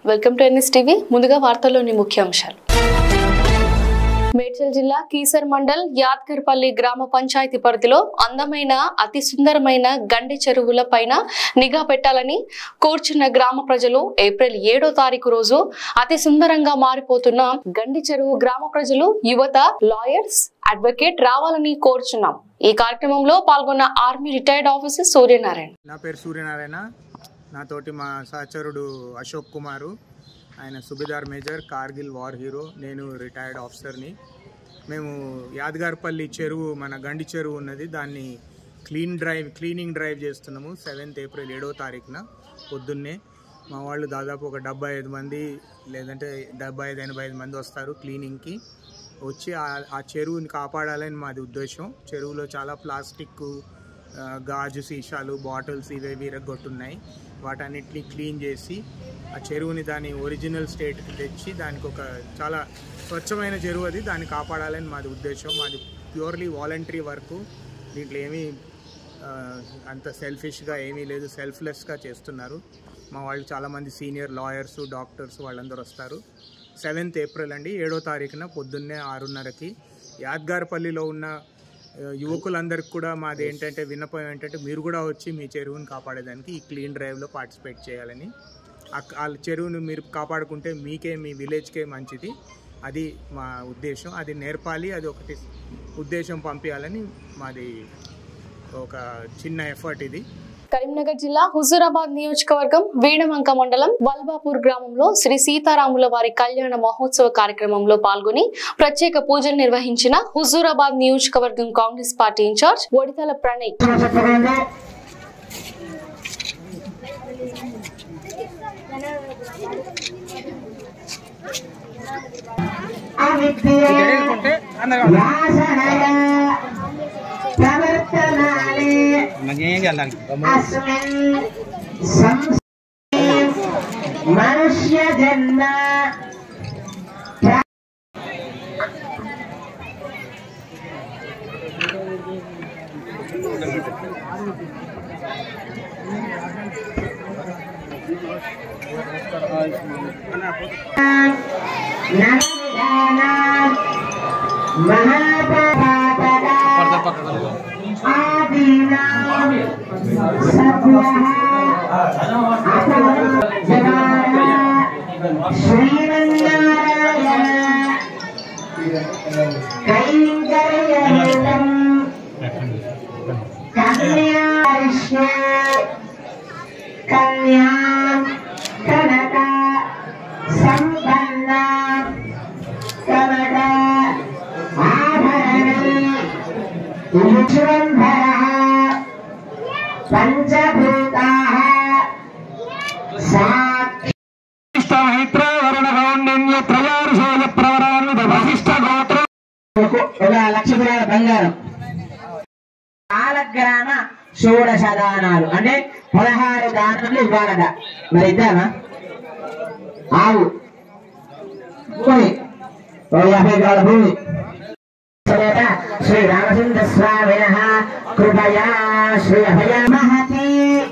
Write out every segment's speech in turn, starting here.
Welcome to NS TV ముందుగా వార్తల్లోని ముఖ్యాంశాలు మేడ్చల్ జిల్లా కీసర్ మండల్ యాద్గర్పల్లి గ్రామ పంచాయతీ పరిధిలో అందమైన అతి సుందరమైన గండి చెరువుల పైన నిఘా పెట్టాలని కోర్చున్న గ్రామ ప్రజలు ఏప్రిల్ ఏడో తారీఖు రోజు అతి సుందరంగా మారిపోతున్న గండి చెరువు గ్రామ ప్రజలు యువత లాయర్స్ అడ్వకేట్ రావాలని కోరుచున్నాం ఈ కార్యక్రమంలో పాల్గొన్న ఆర్మీ రిటైర్డ్ ఆఫీసర్ సూర్యనారాయణ నా పేరు సూర్యనారాయణ నాతోటి మా సహచరుడు అశోక్ కుమారు ఆయన subedar major Kargil war hero నేను రిటైర్డ్ ఆఫీసర్ని మేము యాదగార్పల్లి చెరువు మన గండి చెరువు ఉన్నది దాన్ని క్లీన్ డ్రైవ్ క్లీనింగ్ డ్రైవ్ చేస్తున్నాము సెవెంత్ ఏప్రిల్ ఏడో తారీఖున పొద్దున్నే మా వాళ్ళు దాదాపు ఒక డెబ్బై ఐదు మంది లేదంటే డెబ్బై ఐదు ఎనభై ఐదు మంది వస్తారు క్లీనింగ్కి వచ్చి ఆ- ఆ చెరువుని కాపాడాలని మాది ఉద్దేశం చెరువులో చాలా ప్లాస్టిక్ ఆ, గాజు సీసాలు బాటిల్స్ ఇవేవి విరగొట్టున్నాయి వాటన్నిటిని క్లీన్ చేసి ఆ చెరువుని దాని ఒరిజినల్ స్టేట్కి తెచ్చి దానికి ఒక చాలా స్వచ్ఛమైన చెరువు అది దాన్ని కాపాడాలని మాది ఉద్దేశం మాది ప్యూర్లీ వాలంటరీ వర్క్ దీంట్లో ఏమీ ఆ, అంత సెల్ఫిష్గా ఏమీ లేదు సెల్ఫ్లెస్గా చేస్తున్నారు మా వాళ్ళు చాలామంది సీనియర్ లాయర్స్ డాక్టర్స్ వాళ్ళందరూ వస్తారు సెవెంత్ ఏప్రిల్ అండి ఏడో తారీఖున పొద్దున్నే ఆరున్నరకి యాద్గార్పల్లిలో ఉన్న ఆ, యువకులందరికీ కూడా మాది ఏంటంటే విన్నపం ఏంటంటే మీరు కూడా వచ్చి మీ చెరువుని కాపాడేదానికి ఈ క్లీన్ డ్రైవ్లో పార్టిసిపేట్ చేయాలని ఆ ఆ చెరువును మీరు కాపాడుకుంటే మీకే మీ విలేజ్కే మంచిది అది మా ఉద్దేశం అది నేర్పాలి అది ఒకటి ఉద్దేశం పంపించాలని మాది ఒక చిన్న ఎఫర్ట్ ఇది కరీంనగర్ జిల్లా హుజూరాబాద్ నియోజకవర్గం వీణమంక మండలం వల్బాపూర్ గ్రామంలో శ్రీ సీతారాముల వారి కళ్యాణ మహోత్సవ కార్యక్రమంలో పాల్గొని ప్రత్యేక పూజలు నిర్వహించిన హుజూరాబాద్ నియోజకవర్గం కాంగ్రెస్ పార్టీ ఇన్ఛార్జ్ ఒడితల ప్రణయ్ మనుష్య జన్మ నవవిధానాం మహాపరాపరా ఆదీనాం సభ్యః శ్రీమన్నారాయణ కైంకర్యహితం కన్యారిష్ణ కన్యాం కనక సంపన్న కనక ఆభరణం విశ్వంభరः పంచభూతాः సాక్షి ఒక లక్ష గ్రాల బంగారం కాలగ్రామ షోడశ దానాలు అంటే పదహారు దానాలు ఇవ్వాలట మరి ఇద్దామా ఆవు భూమి ఓ యాభై గ్రాల భూమి సమేత శ్రీ రామచంద్ర స్వామిన కృపయా శ్రీ అభయ మహతి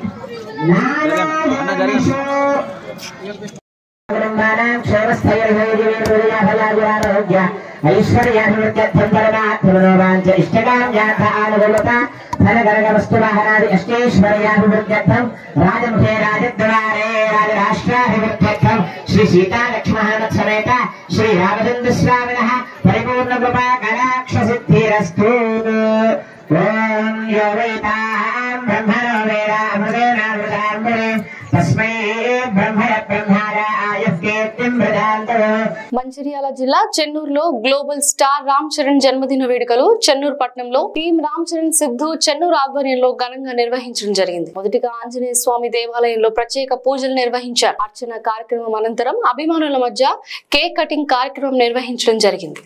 నానాజన్మషు కుటుంబానాం క్షేమస్థైర్యోగ్య ఐశ్వర్యాభివృద్ధ్యర్థం పరమాత్మనోవాంచ ఇష్టకాం జాత ఆనుగుణత ధనగరగ వస్తువాహనాది అష్టైశ్వర్యాభివృద్ధ్యర్థం రాజముఖే రాజద్వారే రాజరాష్ట్రాభివృద్ధ్యర్థం శ్రీ సీతాలక్ష్మణ సమేత శ్రీ రామచంద్ర స్వామిన పరిపూర్ణ కృపా కటాక్ష సిద్ధిరస్తు ఓం యో వైతాం బ్రహ్మణో వేద అమృతేనామృతాంబరే తస్మై బ్రహ్మణ బ్రహ్మాయ ఆయుర్కీర్తిం ప్రదాంతరో మంచిర్యాల జిల్లా చెన్నూరులో గ్లోబల్ స్టార్ రామ్ చరణ్ జన్మదిన వేడుకలు చెన్నూరు పట్టణంలో టీం రామ్ చరణ్ సిద్ధు చెన్నూరు ఆధ్వర్యంలో ఘనంగా నిర్వహించడం జరిగింది మొదటిగా ఆంజనేయ స్వామి దేవాలయంలో ప్రత్యేక పూజలు నిర్వహించారు అర్చన కార్యక్రమం అనంతరం అభిమానుల మధ్య కేక్ కటింగ్ కార్యక్రమం నిర్వహించడం జరిగింది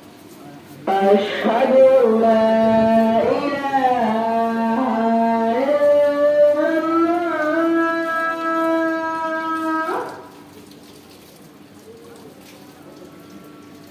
أشهد لا إله إلا الله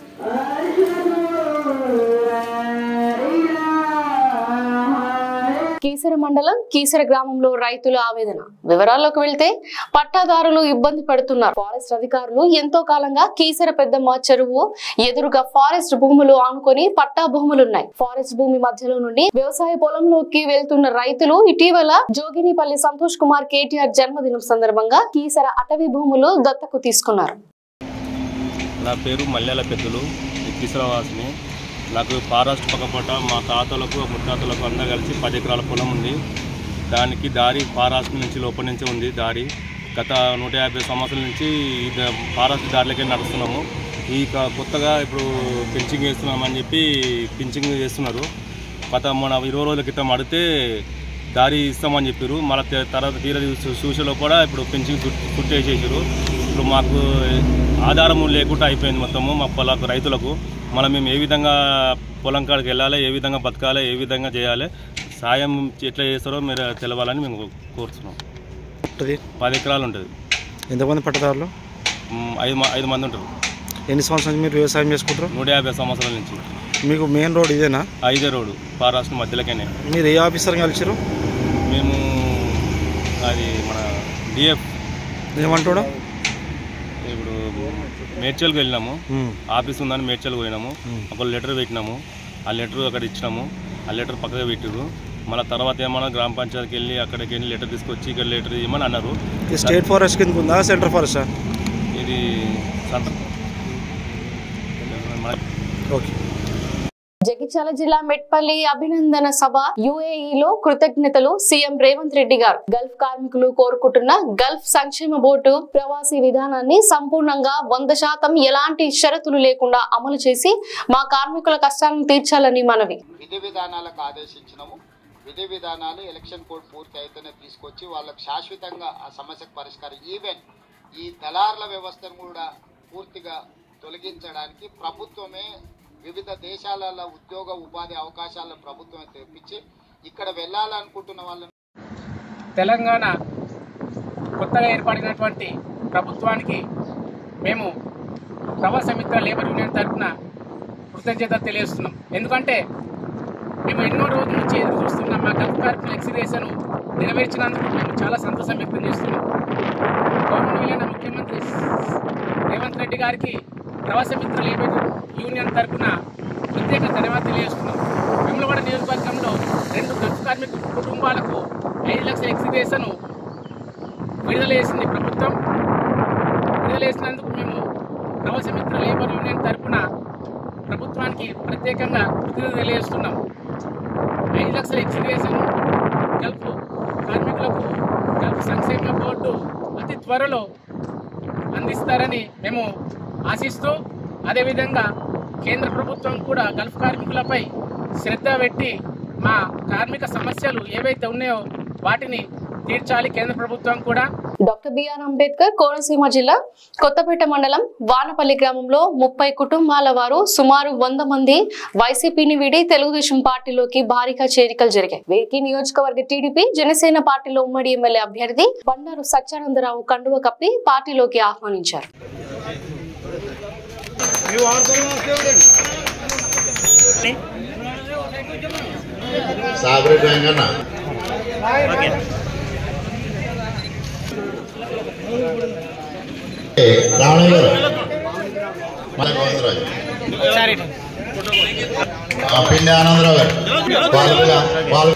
أشهد لا إله కీసర మండలం కీసర గ్రామంలో రైతుల ఆవేదన వివరాల్లోకి వెళ్తే పట్టాదారులు ఇబ్బంది పడుతున్నారు ఫారెస్ట్ అధికారులు ఎంతో కాలంగా కీసర పెద్దమ్మ చెరువు ఎదురుగా ఫారెస్ట్ భూములు ఆనుకొని పట్టా భూములున్నాయి ఫారెస్ట్ భూమి మధ్యలో నుండి వ్యవసాయ పొలంలోకి వెళ్తున్న రైతులు ఇటీవల జోగినిపల్లి సంతోష్ కుమార్ కేటీఆర్ జన్మదినం సందర్భంగా కీసర అటవీ భూములు దత్తకు తీసుకున్నారు నా పేరు మల్యాల పెద్దలు కిసరవాసిని నాకు ఫారెస్ట్ పక్కపట మా తాతలకు ముత్తాతలకు అందరూ కలిసి పది ఎకరాల పొలం ఉంది దానికి దారి ఫారెస్ట్ నుంచి లోపల నుంచి ఉంది దారి గత నూట యాభై సంవత్సరాల నుంచి ఈ ద- ఫారెస్ట్ దారిలోకే నడుస్తున్నాము ఈ క- కొత్తగా ఇప్పుడు పెంచింగ్ వేస్తున్నామని చెప్పి పెంచింగ్ చేస్తున్నారు గత మన ఇరవై రోజుల క్రితం అడిగితే దారి ఇస్తామని చెప్పారు మళ్ళీ తే- తర్వాత తీర చూ- చూసే లోపల ఇప్పుడు పెంచింగ్ చుట్టూ వేసేసారు ఇప్పుడు మాకు ఆధారము లేకుండా అయిపోయింది మొత్తము మా పొలకు రైతులకు మనం మేము ఏ విధంగా పొలం కాడికి వెళ్ళాలి ఏ విధంగా బతకాలి ఏ విధంగా చేయాలి సాయం ఎట్లా చేస్తారో మీరు తెలవాలని మేము కోరుతున్నాం ఉంటుంది పది ఎకరాలు ఉంటుంది ఎంతమంది పట్టదారులు మ్, ఐదు మ- ఐదు మంది ఉంటారు ఎన్ని సంవత్సరాల నుంచి మీరు వ్యవసాయం చేసుకుంటారు నూట యాభై సంవత్సరాల నుంచి మీకు మెయిన్ రోడ్ ఇదేనా ఐదే రోడ్డు ఫారెస్ట్ మధ్యలోకేనే మీరు ఏ ఆఫీసర్ కలిసిరు మేము అది మన డిఎఫ్ ఏమంటాడు ఇప్పుడు మేడ్చల్కి వెళ్ళినాము ఉమ్, ఆఫీస్ ఉందని మేడ్చల్ పోయినాము మ్. ఒక లెటర్ పెట్టినాము ఆ లెటర్ అక్కడ ఇచ్చినాము ఆ లెటర్ పక్కగా పెట్టిరు మళ్ళీ తర్వాత ఏమన్నా గ్రామ పంచాయతీకి వెళ్ళి అక్కడికి వెళ్ళి లెటర్ తీసుకొచ్చి ఇక్కడ లెటర్ ఇవ్వమని అన్నారు ఇది స్టేట్ ఫారెస్ట్ కింద ఉందా సెంట్రల్ ఫారెస్టా ఇది సంత మన ఓకే జగిత్యాల జిల్లా మెట్పల్లి అభినందన సభ యుఏఈలో కృతజ్ఞతలు సీఎం రేవంత్ రెడ్డి గారు గల్ఫ్ కార్మికులు కోరుకుంటున్న గల్ఫ్ సంక్షేమ బోర్డు ప్రవాసీ విధానాన్ని సంపూర్ణంగా వంద శాతం ఎలాంటి షరతులు లేకుండా అమలు చేసి మా కార్మికుల కష్టాలను తీర్చాలని మనవి విధి విధానాలకు ఆదేశించినాము విధి విధానాలు ఎలక్షన్ కోడ్ పూర్తి అయితేనే తీసుకొచ్చి వాళ్ళకు శాశ్వతంగా ఆ సమస్యకు పరిష్కారం ఈవెన్ ఈ దళారుల వ్యవస్థను కూడా పూర్తిగా తొలగించడానికి ప్రభుత్వమే వివిధ దేశాలలో ఉద్యోగ ఉపాధి అవకాశాలను ప్రభుత్వమే తెప్పించి ఇక్కడ వెళ్ళాలనుకుంటున్న వాళ్ళని తెలంగాణ కొత్తగా ఏర్పడినటువంటి ప్రభుత్వానికి మేము ప్రవాస మిత్ర లేబర్ యూనియన్ తరఫున కృతజ్ఞత తెలియజేస్తున్నాం ఎందుకంటే మేము ఎన్నో రోజుల నుంచి ఎదురు చూస్తున్నాం మా గల్ఫ్ కార్మికుల ఎక్సిరేషన్ నెరవేర్చినందుకు మేము చాలా సంతోషం వ్యక్తం చేస్తున్నాం గౌరవనీయులైన ముఖ్యమంత్రి రేవంత్ రెడ్డి గారికి ప్రవాస మిత్ర లేబర్ యూనియన్ తరఫున ప్రత్యేక ధన్యవాదాలు తెలియజేస్తున్నాం వెమ్లవాడ నియోజకవర్గంలో రెండు గల్ఫ్ కార్మిక కుటుంబాలకు ఐదు లక్షల ఎక్సిబిషన్ విడుదల చేసింది ప్రభుత్వం విడుదల చేసినందుకు మేము ప్రవాస మిత్ర లేబర్ యూనియన్ తరఫున ప్రభుత్వానికి ప్రత్యేకంగా కృతజ్ఞత తెలియజేస్తున్నాం ఐదు లక్షల ఎక్సిబిషన్ గల్ఫ్ కార్మికులకు గల్ఫ్ సంక్షేమ బోర్డు అతి త్వరలో అందిస్తారని మేము ఆశిస్తూ అదేవిధంగా కేంద్ర ప్రభుత్వం కూడా గల్ఫ్ కార్మికులపై శ్రద్ధ పెట్టి మా కార్మిక సమస్యలు ఏవైతే ఉన్నాయో వాటిని తీర్చాలి కేంద్ర ప్రభుత్వం కూడా డాక్టర్ బిఆర్ అంబేద్కర్ కోనసీమ జిల్లా కొత్తపేట మండలం వానపల్లి గ్రామంలో ముప్పై కుటుంబాల వారు సుమారు వంద మంది వైసీపీని వీడి తెలుగుదేశం పార్టీలోకి భారీగా చేరికలు జరిగాయి వీరికి నియోజకవర్గ టీడీపీ జనసేన పార్టీలో ఉమ్మడి ఎమ్మెల్యే అభ్యర్థి బండారు సత్యానందరావు కండువ కప్పి పార్టీలోకి ఆహ్వానించారు సాబరెడ్డి వెంకన్న ఏ, రావణయ్య గారు మన గోవిందరాజు ఆ, పిండి ఆనందరావు గారు పాల్గొగా పాల్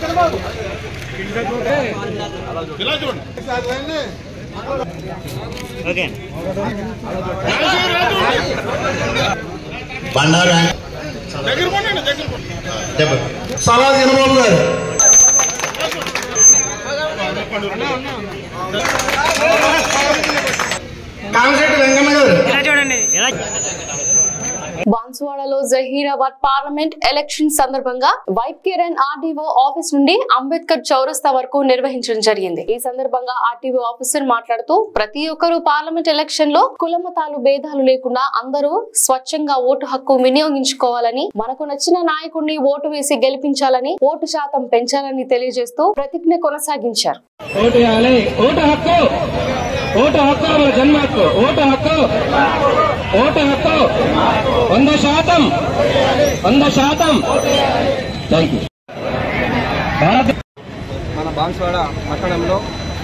బండారు వెంక- చెప్పండి సలా చంద్రబాబు గారు కామశెట్టి వెంకన్న గారు బాన్సువాడలో జహీరాబాద్ పార్లమెంట్ ఎలక్షన్ సందర్భంగా వైట్ కిరణ్ ఆర్డీఓ ఆఫీస్ నుండి అంబేద్కర్ చౌరస్తా వరకు నిర్వహించడం జరిగింది ఈ సందర్భంగా ఆర్టీఓ ఆఫీసర్ మాట్లాడుతూ ప్రతి ఒక్కరూ పార్లమెంట్ ఎలక్షన్ లో కులమతాలు భేదాలు లేకుండా అందరూ స్వచ్ఛంగా ఓటు హక్కు వినియోగించుకోవాలని మనకు నచ్చిన నాయకుడిని ఓటు వేసి గెలిపించాలని ఓటు శాతం పెంచాలని తెలియజేస్తూ ప్రతిజ్ఞ కొనసాగించారు ఓటు వేయాలి ఓటు హక్కు ఓటు హక్కు మన జన్మ హక్కు ఓటు హక్కు ఓటు హక్కు వంద శాతం వంద శాతం థ్యాంక్ యూ భారత బాన్స్వాడ పట్టణంలో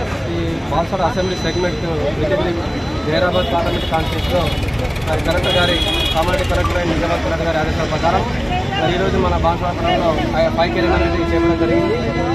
ఈ బాన్స్వాడ అసెంబ్లీ సెగ్మెంట్ విజిట్ని జైరాబాద్ పార్లమెంట్ కాన్స్టిట్యూన్స్లో మరి కలెక్టర్ గారి కామారెడ్డి కలెక్టర్ అయిన నిజామాబాద్ కలెక్టర్ గారి ఆదేశాల ప్రకారం మరి ఈరోజు మన బాన్స్వాడ పట్టణంలో ఫైవ్ కెరీర్ అనేది చేయడం జరిగింది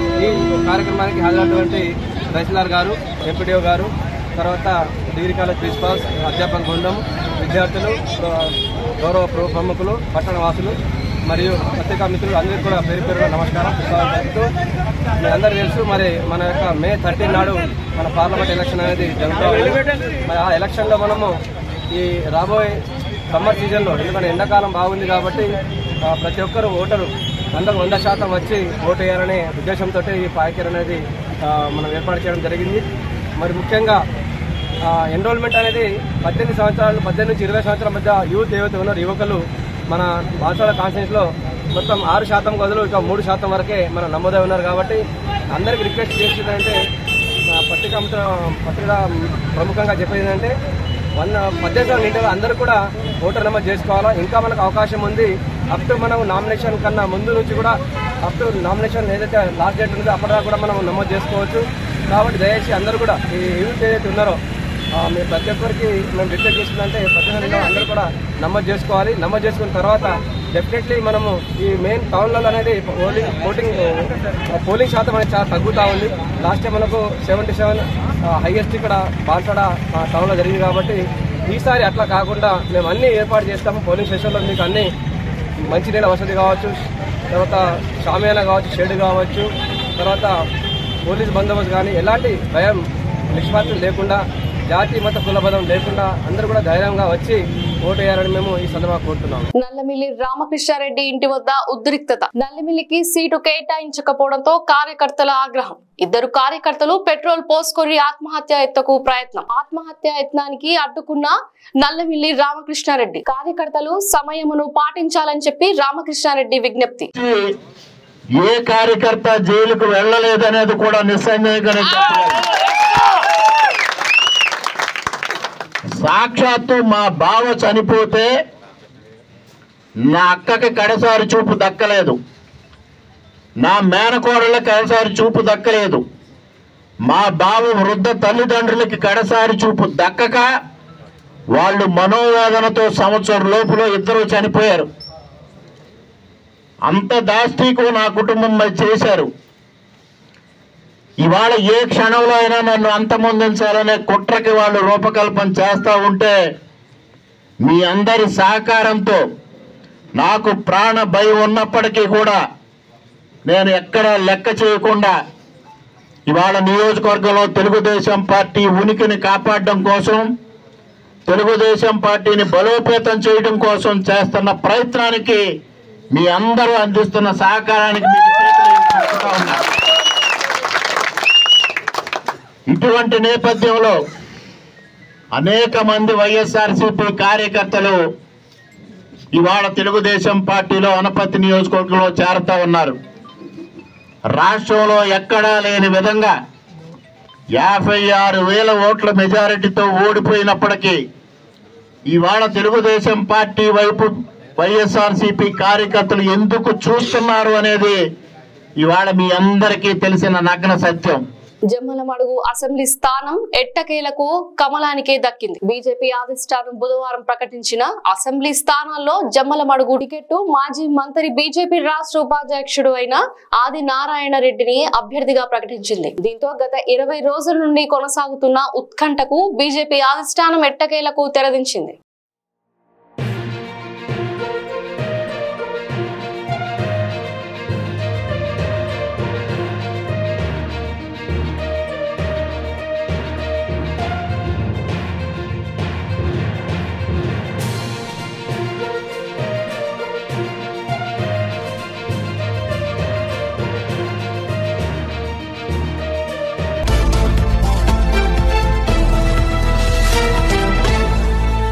ఈ కార్యక్రమానికి హాజరైనటువంటి తహసీల్దార్ గారు ఎంపీడీఓ గారు తర్వాత డిగ్రీ కాలేజ్ ప్రిన్సిపాల్స్ అధ్యాపక బృందం విద్యార్థులు గౌ- గౌరవ ప్ర- ప్రముఖులు పట్టణ వాసులు మరియు పత్రికా మిత్రులు అందరికీ కూడా పేరు పేరుగా నమస్కారం స్వాగతం చెప్తూ మీ అందరికీ తెలుసు మరి మన యొక్క మే థర్టీన్ నాడు మన పార్లమెంట్ ఎలక్షన్ అనేది జరుగుతూ ఉంది మరి ఆ ఎలక్షన్లో మనము ఈ రాబోయే సమ్మర్ సీజన్లో ఎందుకంటే ఎండాకాలం బాగుంది కాబట్టి ఆ, ప్రతి ఒక్కరు ఓటరు వందకు వంద శాతం వచ్చి ఓటు వేయాలనే ఉద్దేశంతో ఈ పాయకర్ అనేది ఆ, మనం ఏర్పాటు చేయడం జరిగింది మరి ముఖ్యంగా ఎన్రోల్మెంట్ అనేది పద్దెనిమిది సంవత్సరాలు పద్దెనిమిది నుంచి ఇరవై సంవత్సరాల మధ్య యూత్ ఏవైతే ఉన్నారో యువకులు మన బాన్సాల కాన్స్టిట్యూన్స్లో మొత్తం ఆరు శాతం బదులు ఇక మూడు శాతం వరకే మనం నమోదై ఉన్నారు కాబట్టి అందరికి రిక్వెస్ట్ చేసేదంటే ఆ, పత్రికా మిత్ర- పత్రిక ప్రముఖంగా చెప్పేది ఏంటంటే వన్ పద్దెనిమిది సంవత్సరాల నిండా అందరూ కూడా ఓటర్ నమోదు చేసుకోవాలా ఇంకా మనకు అవకాశం ఉంది అప్ టు మనం నామినేషన్ కన్నా ముందు నుంచి కూడా అప్ టు నామినేషన్ ఏదైతే లాస్ట్ డేట్ ఉందో అప్పటిదాకా కూడా మనం నమోదు చేసుకోవచ్చు కాబట్టి దయచేసి అందరూ కూడా ఈ యూత్ ఏదైతే ఉన్నారో ఆ, మీరు ప్రతి ఒక్కరికి మేము రిక్వెస్ట్ చేస్తుందంటే పద్దెనిమిది అందరూ కూడా నమోదు చేసుకోవాలి నమోదు చేసుకున్న తర్వాత డెఫినెట్లీ మనము ఈ మెయిన్ టౌన్లలో అనేది పోలింగ్ ఓటింగ్ పోలింగ్ శాతం అనేది చాలా తగ్గుతూ ఉంది లాస్ట్ టైం మనకు సెవెంటీ సెవెన్ హైయెస్ట్ ఇక్కడ బాన్సాడ టౌన్లో జరిగింది కాబట్టి ఈసారి అట్లా కాకుండా మేము అన్ని ఏర్పాటు చేస్తాము పోలింగ్ స్టేషన్లో మీకు అన్ని మంచినీళ్ళ వసతి కావచ్చు తర్వాత షామియానా కావచ్చు షెడ్ కావచ్చు తర్వాత పోలీస్ బందోబస్తు కానీ ఎలాంటి భయం నిష్పాతం లేకుండా జాతి మత కులబదం లేకుండా అందరూ కూడా ధైర్యంగా వచ్చి ఓటు వేయాలని మేము ఈ సందర్భంగా కోరుతున్నాము నల్లమిల్లి రామకృష్ణారెడ్డి ఇంటి వద్ద ఉద్రిక్తత నల్లమిల్లికి సీటు కేటాయించకపోవడంతో కార్యకర్తల ఆగ్రహం ఇద్దరు కార్యకర్తలు పెట్రోల్ పోసుకొని ఆత్మహత్య యత్నకు ప్రయత్నం ఆత్మహత్య యత్నానికి అడ్డుకున్న నల్లమిల్లి రామకృష్ణారెడ్డి కార్యకర్తలు సమయమును పాటించాలని చెప్పి రామకృష్ణారెడ్డి విజ్ఞప్తి ఏ కార్యకర్త జైలుకు వెళ్ళలేదనేది కూడా నిస్సందేహంగానే చెప్పగలను సాక్షాత్తు మా బావ చనిపోతే నా అక్కకి కడసారి చూపు దక్కలేదు నా మేనకోడళ్ళకి కడసారి చూపు దక్కలేదు మా బావ వృద్ధ తల్లిదండ్రులకి కడసారి చూపు దక్కక వాళ్ళు మనోవేదనతో సంవత్సరం లోపల ఇద్దరు చనిపోయారు అంత దాష్టీకు నా కుటుంబం మరి చేశారు ఇవాళ ఏ క్షణంలో అయినా నన్ను అంతమొందించాలనే కుట్రకి వాళ్ళు రూపకల్పన చేస్తూ ఉంటే మీ అందరి సహకారంతో నాకు ప్రాణ భయం ఉన్నప్పటికీ కూడా నేను ఎక్కడ లెక్క చేయకుండా ఇవాళ నియోజకవర్గంలో తెలుగుదేశం పార్టీ ఉనికిని కాపాడడం కోసం తెలుగుదేశం పార్టీని బలోపేతం చేయడం కోసం చేస్తున్న ప్రయత్నానికి మీ అందరూ అందిస్తున్న సహకారానికి మీకు చేతులు ఎత్తుతా ఉన్నా. ఇటువంటి నేపథ్యంలో అనేక మంది వైఎస్ఆర్సీపీ కార్యకర్తలు ఇవాళ తెలుగుదేశం పార్టీలో అనపతి నియోజకవర్గంలో చేరుతా ఉన్నారు రాష్ట్రంలో ఎక్కడా లేని విధంగా యాభై ఆరు వేల ఓట్ల మెజారిటీతో ఓడిపోయినప్పటికీ ఇవాళ తెలుగుదేశం పార్టీ వైపు వైఎస్ఆర్సీపీ కార్యకర్తలు ఎందుకు చూస్తున్నారు అనేది ఇవాళ మీ అందరికీ తెలిసిన నగ్న సత్యం జమ్మలమడుగు అసెంబ్లీ స్థానం ఎట్టకేలకు కమలానికే దక్కింది బీజేపీ అధిష్టానం బుధవారం ప్రకటించిన అసెంబ్లీ స్థానాల్లో జమ్మలమడుగు టికెట్ మాజీ మంత్రి బీజేపీ రాష్ట్ర ఉపాధ్యక్షుడు అయిన ఆది నారాయణ రెడ్డిని అభ్యర్థిగా ప్రకటించింది దీంతో గత ఇరవై రోజుల నుండి కొనసాగుతున్న ఉత్కంఠకు బీజేపీ అధిష్టానం ఎట్టకేలకు తెరదించింది